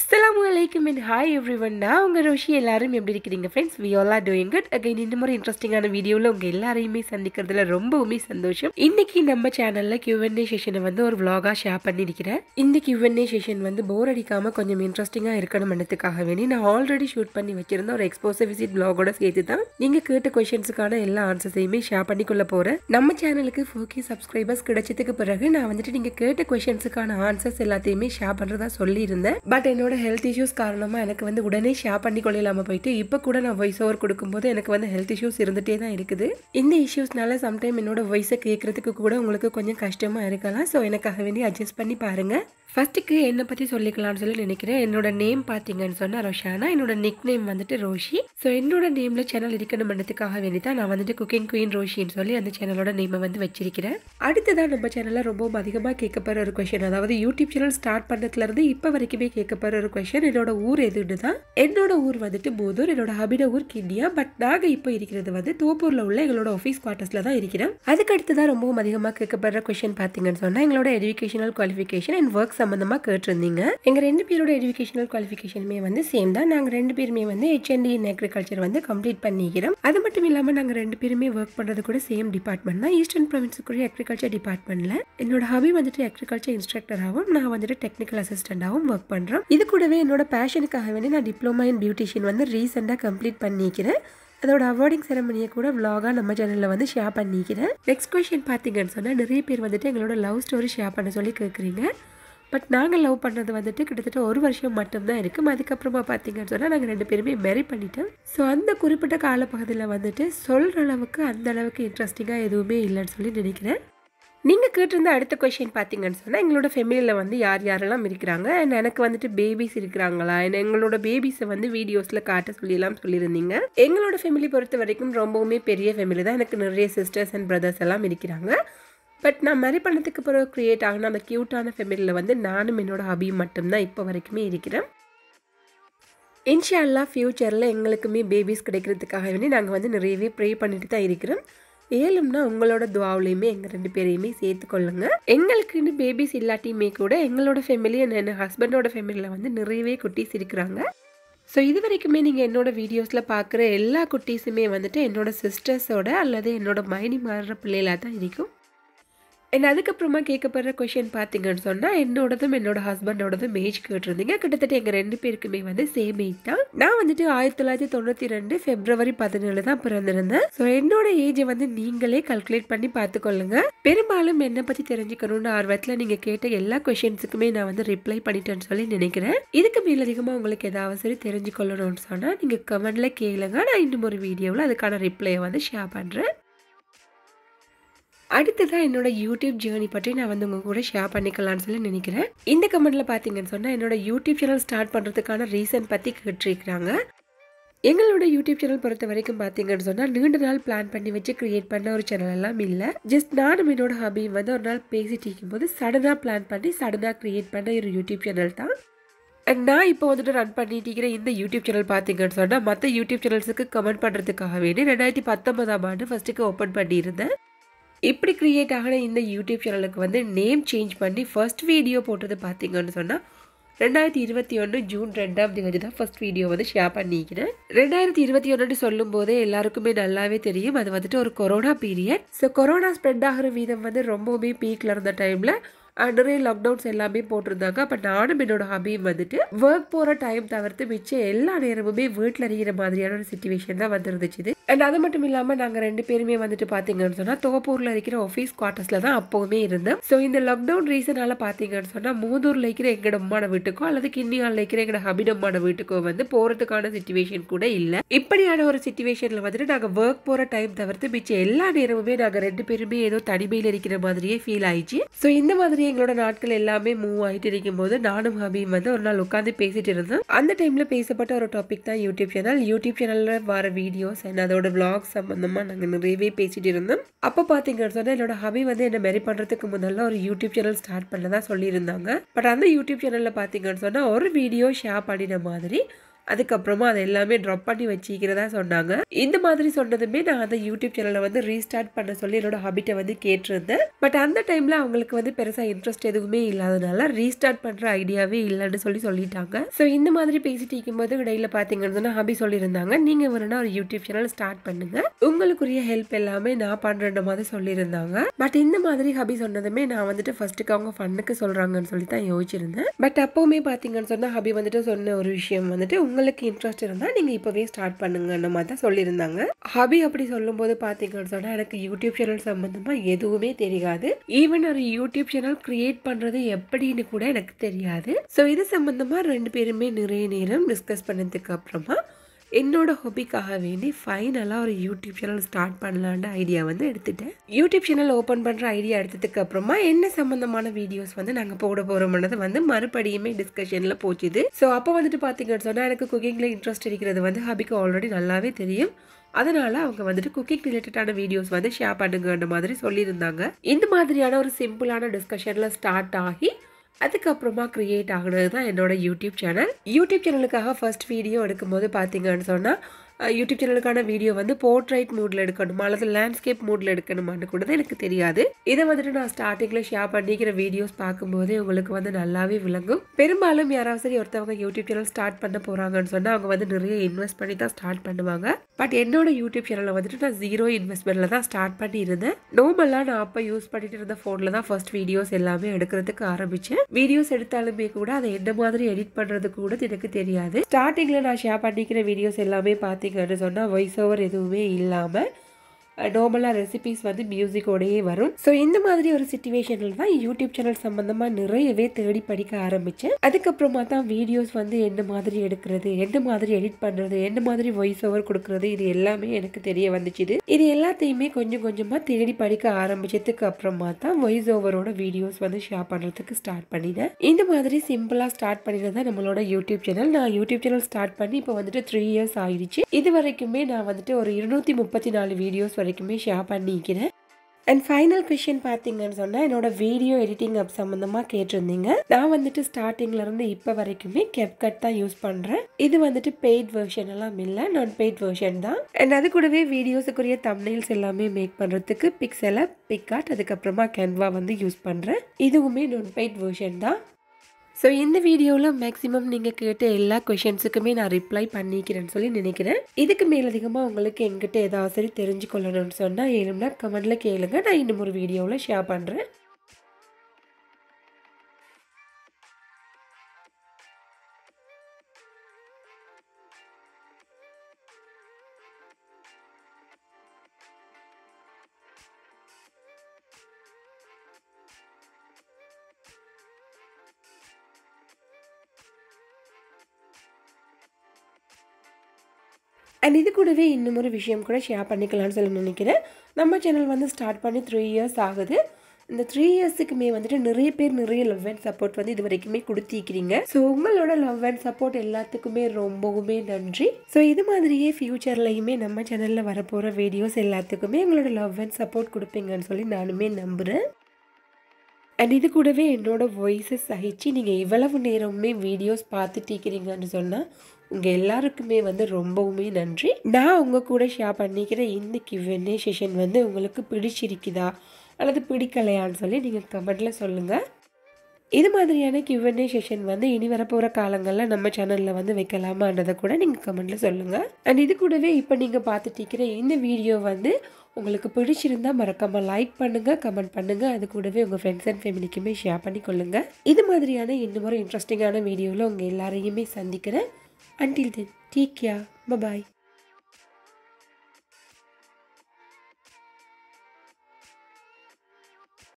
அஸ்ஸலாமு அலைக்கும் and hi every one நான் உங்கள் ரோஷி எல்லாரும் எப்படி இருக்கிறீங்க friends we all are doing good again இந்த மாதிரி இன்ட்ரெஸ்டிங்கான வீடியோவில் உங்கள் எல்லாரையுமே சந்திக்கிறதுல ரொம்பவுமே சந்தோஷம் இன்னைக்கு நம்ம சேனலில் கியூஎன்ஏ செஷனை வந்து ஒரு vlog-ஆ ஷேர் பண்ணியிருக்கிறேன் இந்த கியூஎன்ஏ செஷன் வந்து போர் அடிக்காமல் கொஞ்சம் இன்ட்ரெஸ்டிங்காக இருக்கணும்ன்றதுக்காக வேண்டி நான் ஆல்ரெடி ஷூட் பண்ணி வச்சிருந்த ஒரு எக்ஸ்போசர் விசிட் vlog-ஓட சேர்த்து தான் நீங்கள் கேட்ட கொஷின்ஸுக்கான எல்லா ஆன்சர்ஸையுமே ஷேர் பண்ணிக்கொள்ள போகிறேன் நம்ம சேனலுக்கு ஃபோக்கி சப்ஸ்கிரைபர்ஸ் கிடைச்சதுக்கு பிறகு நான் வந்துட்டு நீங்கள் கேட்ட கொஷின்ஸுக்கான ஆன்சர்ஸ் எல்லாத்தையுமே ஷேர் பண்ணுறதா சொல்லியிருந்தேன் பட் என்னோட ஹெல்த் இஷ்யூஸ் காரணமாக எனக்கு வந்து உடனே ஷேர் பண்ணி கொள்ளலாமல் போயிட்டு இப்போ கூட நான் வாய்ஸ் ஓவர் கொடுக்கும்போது எனக்கு வந்து ஹெல்த் இஷ்யூஸ் இருந்துகிட்டே தான் இருக்குது இந்த இஷ்யூஸ்னால சம்டைம் என்னோட வாய்ஸை கேட்குறதுக்கு கூட உங்களுக்கு கொஞ்சம் கஷ்டமாக இருக்கலாம் ஸோ எனக்காக வேண்டி அட்ஜஸ்ட் பண்ணி பாருங்கள் ஃபர்ஸ்ட்டுக்கு என்னை பற்றி சொல்லிக்கலாம்னு சொல்லி நினைக்கிறேன் என்னோட நேம் பார்த்தீங்கன்னு சொன்னால் ரோஷானா என்னோட நிக் நேம் வந்துட்டு ரோஷி ஸோ என்னோட நேமில் சேனல் இருக்கணும்ன்றதுக்காக வேண்டி தான் நான் வந்துட்டு குக்கிங் குயின் ரோஷின்னு சொல்லி அந்த சேனலோட நேமை வந்து வச்சிருக்கிறேன் அடுத்ததான் நம்ம சேனலில் ரொம்பவும் அதிகமாக கேட்கப்படுற ஒரு கொஷின் அதாவது யூடியூப் சேனல் ஸ்டார்ட் பண்ணதுலேருந்து இப்போ வரைக்குமே கேட்கப்படுற ஒரு கொஷின் என்னோட ஊர் எதுன்னு தான் என்னோட ஊர் வந்துட்டு மூதூர் என்னோட ஹபிட ஊர் கிண்டியா பட் நாங்கள் இப்போ இருக்கிறது வந்து தோப்பூரில் உள்ள எங்களோட ஆஃபீஸ் குவார்ட்டர்ஸில் தான் இருக்கிறோம் அதுக்கு அடுத்து தான் ரொம்பவும் அதிகமாக கேட்கப்படுற கொஷின் பார்த்தீங்கன்னு சொன்னால் எங்களோட எஜுகேஷனல் குவாலிஃபிகேஷன் அண்ட் ஒர்க் சம்மந்தமாக கேட்டிருந்தீங்க எங்கள் ரெண்டு பேரோட எஜுகேஷனல் குவாலிஃபிகேஷனுமே வந்து சேம் தான் நாங்கள் ரெண்டு பேருமே வந்து ஹெச்என்டி இன் அக்ரிகல்ச்சர் வந்து கம்ப்ளீட் பண்ணிக்கிறோம் அது மட்டும் இல்லாமல் நாங்கள் ரெண்டு பேருமே ஒர்க் பண்ணுறது கூட சேம் டிபார்ட்மெண்ட் தான் ஈஸ்டர்ன் ப்ரொவின்ஸுக்குரிய அக்ரிகல்ச்சர் டிபார்ட்மெண்ட்டில் என்னோட ஹபி வந்துட்டு அக்ரிகல்ச்சர் இன்ஸ்ட்ரக்டராகவும் நான் வந்துட்டு டெக்னிக்கல் அசிஸ்டண்டாகவும் ஒர்க் பண்ணுறோம் இது கூடவே என்னோட பேஷனுக்காக வேண்டி நான் டிப்ளமா இன் பியூட்டிஷியன் வந்து ரீசெண்டாக கம்ப்ளீட் பண்ணிக்கிறேன் அதோட அவார்டிங் செரமனியை கூட vlog-ஆ நம்ம சேனலில் வந்து ஷேர் பண்ணிக்கிறேன் நெக்ஸ்ட் கொஷின் பார்த்தீங்கன்னு சொன்னால் நிறைய பேர் வந்துட்டு எங்களோட லவ் ஸ்டோரி ஷேர் பண்ண சொல்லி கேட்குறீங்க பட் நாங்கள் லவ் பண்ணது வந்துட்டு கிட்டத்தட்ட ஒரு வருஷம் மட்டும்தான் இருக்கும் அதுக்கப்புறமா பார்த்தீங்கன்னு சொன்னால் நாங்கள் ரெண்டு பேருமே மேரி பண்ணிட்டோம் ஸோ அந்த குறிப்பிட்ட காலப்பகுதியில் வந்துட்டு சொல்கிற அளவுக்கு அந்த அளவுக்கு இன்ட்ரெஸ்டிங்காக எதுவுமே இல்லைன்னு சொல்லி நினைக்கிறேன் நீங்கள் கேட்டிருந்த அடுத்த கொஷின் பார்த்தீங்கன்னு சொன்னால் எங்களோட ஃபெமிலியில் வந்து யார் யாரெல்லாம் இருக்கிறாங்க அண்ட் எனக்கு வந்துட்டு பேபிஸ் இருக்கிறாங்களா and எங்களோட பேபிஸை வந்து வீடியோஸில் காட்ட சொல்லியெல்லாம் சொல்லியிருந்தீங்க எங்களோட ஃபேமிலி பொறுத்த வரைக்கும் ரொம்பவுமே பெரிய ஃபேமிலி தான் எனக்கு நிறைய சிஸ்டர்ஸ் அண்ட் பிரதர்ஸ் எல்லாம் இருக்கிறாங்க பட் நான் மேரி பண்ணதுக்கு பிறகு க்ரியேட் ஆகின அந்த க்யூட்டான ஃபேமிலியில் வந்து நானும் என்னோட ஹபியும் மட்டும்தான் இப்போ வரைக்குமே இருக்கிறேன் இன்ஷால்லா ஃப்யூச்சரில் எங்களுக்குமே பேபிஸ் கிடைக்கிறதுக்காக வேண்டி நாங்கள் வந்து நிறையவே ப்ரே பண்ணிட்டு தான் இருக்கிறோம் ஏழும்னா உங்களோட துவாவிலையுமே எங்கள் ரெண்டு பேரையுமே சேர்த்துக்கொள்ளுங்க எங்களுக்குன்னு பேபிஸ் இல்லாட்டியுமே கூட எங்களோட ஃபேமிலி என் ஹஸ்பண்டோட ஃபேமிலியில் வந்து நிறையவே குட்டீஸ் இருக்கிறாங்க ஸோ இது வரைக்குமே நீங்கள் என்னோட வீடியோஸில் பார்க்குற எல்லா குட்டீஸுமே வந்துட்டு என்னோட சிஸ்டர்ஸோட அல்லது என்னோட மைனி மாறுற பிள்ளைகளாக தான் இருக்கும் என்ன அதுக்கப்புறமா கேட்கப்படுற கொஷின் பார்த்தீங்கன்னு சொன்னால் என்னோடதும் என்னோட ஹஸ்பண்டோடதும் ஏஜ் கேட்டிருந்தீங்க கிட்டத்தட்ட எங்கள் ரெண்டு பேருக்குமே வந்து சேம் ஏஜ் தான் நான் வந்துட்டு ஆயிரத்தி தொள்ளாயிரத்தி தொண்ணூற்றி ரெண்டு ஃபெப்ரவரி பதினேழு தான் பிறந்திருந்தேன் ஸோ என்னோட ஏஜை வந்து நீங்களே கால்குலேட் பண்ணி பார்த்துக்கொள்ளுங்க பெரும்பாலும் என்னை பற்றி தெரிஞ்சுக்கணும்னு ஆர்வத்தில் நீங்கள் கேட்ட எல்லா கொஷின்ஸுக்குமே நான் வந்து ரிப்ளை பண்ணிட்டேன்னு சொல்லி நினைக்கிறேன் இதுக்கு மேலதிகமாக உங்களுக்கு ஏதாவது சரி தெரிஞ்சுக்கொள்ளணும்னு சொன்னால் நீங்கள் கமெண்ட்டில் கேளுங்க நான் இன்னும் ஒரு வீடியோவில் அதுக்கான ரிப்ளையை வந்து ஷேர் பண்ணுறேன் அடுத்ததான் என்னோட யூடியூப் ஜேர்னி பற்றி நான் வந்து உங்க கூட ஷேர் பண்ணிக்கலாம்னு சொல்லி நினைக்கிறேன் இந்த கமெண்ட்ல பார்த்தீங்கன்னு சொன்னால் என்னோட யூடியூப் சேனல் ஸ்டார்ட் பண்ணுறதுக்கான ரீசன் பற்றி கேட்டிருக்கிறாங்க எங்களோட யூடியூப் சேனல் பொறுத்த வரைக்கும் பார்த்தீங்கன்னு சொன்னால் நீண்ட நாள் பிளான் பண்ணி வச்சு கிரியேட் பண்ண ஒரு சேனல் எல்லாம் இல்லை ஜஸ்ட் நானும் என்னோட ஹாபியும் வந்து ஒரு நாள் பேசிட்டு இருக்கும்போது சடனாக பிளான் பண்ணி சடனாக கிரியேட் பண்ண ஒரு யூடியூப் சேனல் தான் அண்ட் நான் இப்போ வந்துட்டு ரன் பண்ணிட்டு இருக்கிற இந்த யூடியூப் சேனல் பார்த்தீங்கன்னு சொன்னால் மற்ற யூடியூப் சேனல்ஸுக்கு கமெண்ட் பண்ணுறதுக்காக வேண்டி ரெண்டாயிரத்தி பத்தொன்பதாம் ஆண்டு ஃபஸ்ட்டுக்கு ஓப்பன் பண்ணியிருந்தேன் இப்படி கிரியேட் ஆகின இந்த யூடியூப் சேனலுக்கு வந்து நேம் சேஞ்ச் பண்ணி ஃபர்ஸ்ட் வீடியோ போட்டது பார்த்தீங்கன்னு சொன்னால் ரெண்டாயிரத்தி இருபத்தி ஒன்று ஜூன் ரெண்டாம் தேதி தான் ஃபர்ஸ்ட் வீடியோ வந்து ஷேர் பண்ணிக்கிறேன் ரெண்டாயிரத்தி இருபத்தி ஒன்றுன்னு சொல்லும் போதே எல்லாருக்குமே நல்லாவே தெரியும் அது வந்துட்டு ஒரு corona period so corona spread ஆகிற வீதம் வந்து ரொம்பவுமே பீக்கில் இருந்த டைமில் நிறைய லாக்டவுன்ஸ் எல்லாமே போட்டிருந்தாங்க அப்போ நானும் என்னோட ஹபியும் வந்துட்டு ஒர்க் போகிற டைம் தவிர்த்து மிச்சம் எல்லா நேரமுமே வீட்டில் இருக்கிற மாதிரியான ஒரு சுச்சுவேஷன் தான் வந்துருந்துச்சு அண்ட் அது மட்டும் இல்லாமல் நாங்கள் ரெண்டு பேருமே வந்துட்டு பார்த்தீங்கன்னு சொன்னால் தோப்பூரில் இருக்கிற ஆஃபீஸ் குவார்ட்டர்ஸில் தான் அப்போவுமே இருந்தோம் ஸோ இந்த லாக்டவுன் ரீசனால் பார்த்தீங்கன்னு சொன்னால் மூதூரில் இருக்கிற எங்களோட அம்மான வீட்டுக்கோ அல்லது கிண்ணியால் இருக்கிற எங்களோட ஹபிடம்மான வீட்டுக்கோ வந்து போகிறதுக்கான சுச்சுவேஷன் கூட இல்லை இப்படியான ஒரு சுச்சுவேஷனில் வந்துட்டு நாங்கள் ஒர்க் போகிற டைம் தவிர்த்து மிச்சம் எல்லா நேரமுமே நாங்கள் ரெண்டு பேருமே ஏதோ தனிமையில் இருக்கிற மாதிரியே ஃபீல் ஆயிடுச்சு ஸோ இந்த மாதிரி எங்களோட நாட்கள் எல்லாமே மூவ் ஆகிட்டு இருக்கும்போது நானும் ஹபியும் வந்து ஒரு நாள் உட்காந்து பேசிட்டு இருந்தோம் அந்த டைம்ல பேசப்பட்ட ஒரு டாபிக் தான் யூடியூப் சேனல் யூடியூப் சேனல்ல வர வீடியோஸ் அண்ட் அதோட vlog சம்பந்தமா நாங்க நிறையவே பேசிட்டு இருந்தோம் அப்போ பாத்தீங்கன்னு சொன்னா என்னோட ஹபி வந்து என்ன மேரி பண்றதுக்கு முதல்ல ஒரு யூடியூப் சேனல் ஸ்டார்ட் பண்ணதா சொல்லியிருந்தாங்க பட் அந்த யூடியூப் சேனல்ல பாத்தீங்கன்னு சொன்னா ஒரு வீடியோ ஷேர் பண்ணின மாதிரி அதுக்கப்புறமா அதை எல்லாமே ட்ராப் பண்ணி வச்சிக்கிறதா சொன்னாங்க இந்த மாதிரி சொன்னதுமே நான் அந்த யூடியூப் சேனலை வந்து ரீஸ்டார்ட் பண்ண சொல்லி என்னோட ஹாபிட்டை வந்து கேட்டிருந்தேன் பட் அந்த டைம்ல அவங்களுக்கு வந்து பெருசா இன்ட்ரெஸ்ட் எதுவுமே இல்லாதனால ரீஸ்டார்ட் பண்ற ஐடியாவே இல்லைன்னு சொல்லி சொல்லிட்டாங்க ஸோ இந்த மாதிரி பேசிட்டு இருக்கும்போது இடையில பாத்தீங்கன்னா ஹாபி சொல்லியிருந்தாங்க நீங்க வேணும்னா ஒரு யூடியூப் சேனல் ஸ்டார்ட் பண்ணுங்க உங்களுக்குரிய ஹெல்ப் எல்லாமே நான் பண்றேன்ற மாதிரி சொல்லியிருந்தாங்க பட் இந்த மாதிரி ஹாபி சொன்னதுமே நான் வந்துட்டு ஃபர்ஸ்ட்டுக்கு அவங்க ஃபன்னுக்கு சொல்றாங்கன்னு சொல்லி தான் யோசிச்சிருந்தேன் பட் அப்போவுமே பார்த்தீங்கன்னு சொன்னால் ஹபி வந்துட்டு சொன்ன ஒரு விஷயம் வந்துட்டு உங்களுக்கு இன்ட்ரெஸ்ட் இருந்தால் நீங்கள் இப்போவே ஸ்டார்ட் பண்ணுங்கன்ற மாதிரி தான் சொல்லியிருந்தாங்க ஹபி அப்படி சொல்லும்போது பார்த்தீங்கன்னு சொன்னால் எனக்கு யூடியூப் சேனல் சம்மந்தமாக எதுவுமே தெரியாது ஈவன் ஒரு யூடியூப் சேனல் கிரியேட் பண்ணுறது எப்படின்னு கூட எனக்கு தெரியாது ஸோ இது சம்மந்தமாக ரெண்டு பேருமே நிறைய நேரம் டிஸ்கஸ் பண்ணதுக்கு அப்புறமா என்னோட ஹாபிக்காக வேண்டி ஃபைனலாக ஒரு யூடியூப் சேனல் ஸ்டார்ட் பண்ணலான்ற ஐடியா வந்து எடுத்துட்டேன் யூடியூப் சேனல் ஓப்பன் பண்ணுற ஐடியா எடுத்ததுக்கு அப்புறமா என்ன சம்மந்தமான வீடியோஸ் வந்து நாங்கள் போட போகிறோம்ன்றது வந்து மறுபடியுமே டிஸ்கஷனில் போச்சுது ஸோ அப்போ வந்துட்டு பார்த்தீங்கன்னு சொன்னால் எனக்கு குக்கிங்கில் இன்ட்ரெஸ்ட் இருக்கிறது வந்து ஹாபிக்கு ஆல்ரெடி நல்லாவே தெரியும் அதனால அவங்க வந்துட்டு குக்கிங் ரிலேட்டடான வீடியோஸ் வந்து ஷேர் பண்ணுங்கன்ற மாதிரி சொல்லியிருந்தாங்க இந்த மாதிரியான ஒரு சிம்பிளான டிஸ்கஷனில் ஸ்டார்ட் ஆகி அதுக்கப்புறமா க்ரியேட் ஆகுனது தான் என்னோட யூடியூப் சேனல் யூடியூப் சேனலுக்காக ஃபர்ஸ்ட் வீடியோ எடுக்கும்போது பார்த்தீங்கன்னு சொன்னால் யூடியூப் சேனலுக்கான வீடியோ வந்து போர்ட்ரைட் மூடில் எடுக்கணுமா அல்லது லேண்ட்ஸ்கேப் மூடில் எடுக்கணுமான்னு கூட தான் எனக்கு தெரியாது இதை வந்துட்டு நான் ஸ்டார்டிங்கில் ஷேர் பண்ணிக்கிற வீடியோஸ் பார்க்கும்போதே உங்களுக்கு வந்து நல்லாவே விளங்கும் பெரும்பாலும் யாராவது சரி ஒருத்தவங்க யூடியூப் சேனல் ஸ்டார்ட் பண்ண போகிறாங்கன்னு சொன்னால் அவங்க வந்து நிறைய இன்வெஸ்ட் பண்ணி தான் ஸ்டார்ட் பண்ணுவாங்க பட் என்னோட யூடியூப் சேனலில் வந்துட்டு நான் ஜீரோ இன்வெஸ்ட்மெண்ட்டில் தான் ஸ்டார்ட் பண்ணி இருந்தேன் நார்மலாக நான் அப்போ யூஸ் பண்ணிட்டு இருந்த ஃபோனில் தான் ஃபர்ஸ்ட் வீடியோஸ் எல்லாமே எடுக்கிறதுக்கு ஆரம்பித்தேன் வீடியோஸ் எடுத்தாலுமே கூட அதை என்ன மாதிரி எடிட் பண்ணுறது கூட எனக்கு தெரியாது ஸ்டார்டிங்கில் நான் ஷேர் பண்ணிக்கிற வீடியோஸ் எல்லாமே பார்த்தீங்கன்னு சொன்னால் வாய்ஸ் ஓவர் எதுவுமே இல்லாமல் நார்மலாக ரெசிபிஸ் வந்து மியூசிக்கோடையே வரும் ஸோ இந்த மாதிரி ஒரு சுச்சுவேஷனில் தான் யூடியூப் சேனல் சம்மந்தமாக நிறையவே தேடி படிக்க ஆரம்பித்தேன் அதுக்கப்புறமா தான் வீடியோஸ் வந்து என்ன மாதிரி எடுக்கிறது என்ன மாதிரி எடிட் பண்ணுறது என்ன மாதிரி வாய்ஸ் ஓவர் கொடுக்கறது இது எல்லாமே எனக்கு தெரிய வந்துச்சுது இது எல்லாத்தையுமே கொஞ்சம் கொஞ்சமாக தேடி படிக்க ஆரம்பிச்சதுக்கு அப்புறமா தான் வாய்ஸ் ஓவரோட வீடியோஸ் வந்து ஷேர் பண்ணுறதுக்கு ஸ்டார்ட் பண்ணினேன் இந்த மாதிரி சிம்பிளாக ஸ்டார்ட் பண்ணினது தான் நம்மளோட யூடியூப் சேனல் நான் யூடியூப் சேனல் ஸ்டார்ட் பண்ணி இப்போ வந்துட்டு த்ரீ இயர்ஸ் ஆயிடுச்சு இது வரைக்குமே நான் வந்துட்டு ஒரு இருநூத்தி முப்பத்தி நாலு வீடியோஸ் வரைக்குமே ஷேர் பண்ணிக்கிறேன் அண்ட் ஃபைனல் கொஷின் பார்த்தீங்கன்னு சொன்னால் என்னோட வீடியோ எடிட்டிங் அப் சம்மந்தமாக கேட்டிருந்தீங்க நான் வந்துட்டு ஸ்டார்டிங்ல இருந்து இப்போ வரைக்குமே கெப்கட் தான் யூஸ் பண்ணுறேன் இது வந்துட்டு பெய்ட் வெர்ஷன் எல்லாம் இல்லை நான் பெய்ட் வெர்ஷன் தான் அண்ட் அது கூடவே வீடியோஸுக்குரிய தம்னைல்ஸ் எல்லாமே மேக் பண்ணுறதுக்கு பிக்சலை பிக்காட் அதுக்கப்புறமா கேன்வா வந்து யூஸ் பண்ணுறேன் இதுவுமே நான் பெய்ட் வெர்ஷன் தான் ஸோ இந்த வீடியோவில் மேக்ஸிமம் நீங்கள் கேட்ட எல்லா கொஷின்ஸுக்குமே நான் ரிப்ளை பண்ணிக்கிறேன்னு சொல்லி நினைக்கிறேன் இதுக்கு மேலதிகமாக உங்களுக்கு எங்கிட்ட ஏதாவது சரி தெரிஞ்சுக்கொள்ளணும்னு சொன்னால் ஏழும்னா கமெண்டில் கேளுங்க நான் இன்னும் ஒரு வீடியோவில் ஷேர் பண்ணுறேன் அண்ட் இது கூடவே இன்னும் ஒரு விஷயம் கூட ஷேர் பண்ணிக்கலாம்னு சொல்லி நினைக்கிறேன் நம்ம சேனல் வந்து ஸ்டார்ட் பண்ணி த்ரீ இயர்ஸ் ஆகுது இந்த த்ரீ இயர்ஸுக்குமே வந்துட்டு நிறைய பேர் நிறைய லவ் அண்ட் சப்போர்ட் வந்து இது வரைக்குமே கொடுத்திருக்கிறீங்க ஸோ உங்களோட லவ் அண்ட் சப்போர்ட் எல்லாத்துக்குமே ரொம்பவுமே நன்றி ஸோ இது மாதிரியே ஃப்யூச்சர்லையுமே நம்ம சேனலில் வரப்போகிற வீடியோஸ் எல்லாத்துக்குமே உங்களோட லவ் அண்ட் சப்போர்ட் கொடுப்பீங்கன்னு சொல்லி நானுமே நம்புகிறேன் அண்ட் இது கூடவே என்னோட வாய்ஸை சகிச்சு நீங்கள் இவ்வளவு நேரமுமே வீடியோஸ் பார்த்துட்டு இருக்கிறீங்கன்னு சொன்னால் உங்கள் எல்லாருக்குமே வந்து ரொம்பவுமே நன்றி நான் உங்கள் கூட ஷேர் பண்ணிக்கிற இந்த கிவென்னே செஷன் வந்து உங்களுக்கு பிடிச்சிருக்குதா அல்லது பிடிக்கலையான்னு சொல்லி நீங்கள் கமெண்ட்டில் சொல்லுங்கள் இது மாதிரியான கியூஎன்ஏ செஷன் வந்து இனி வரப்போகிற காலங்களில் நம்ம சேனலில் வந்து வைக்கலாமான்றதை கூட நீங்கள் கமெண்ட்டில் சொல்லுங்கள் அண்ட் இது கூடவே இப்போ நீங்கள் பார்த்துட்டு இருக்கிற இந்த வீடியோ வந்து உங்களுக்கு பிடிச்சிருந்தா மறக்காமல் லைக் பண்ணுங்கள் கமெண்ட் பண்ணுங்கள் அது கூடவே உங்கள் ஃப்ரெண்ட்ஸ் அண்ட் ஃபேமிலிக்குமே ஷேர் பண்ணி கொள்ளுங்கள் இது மாதிரியான இன்னும் ஒரு இன்ட்ரெஸ்டிங்கான வீடியோவில் உங்கள் எல்லாரையுமே சந்திக்கிறேன் அன்டில் தென் டேக் கேர் பாய்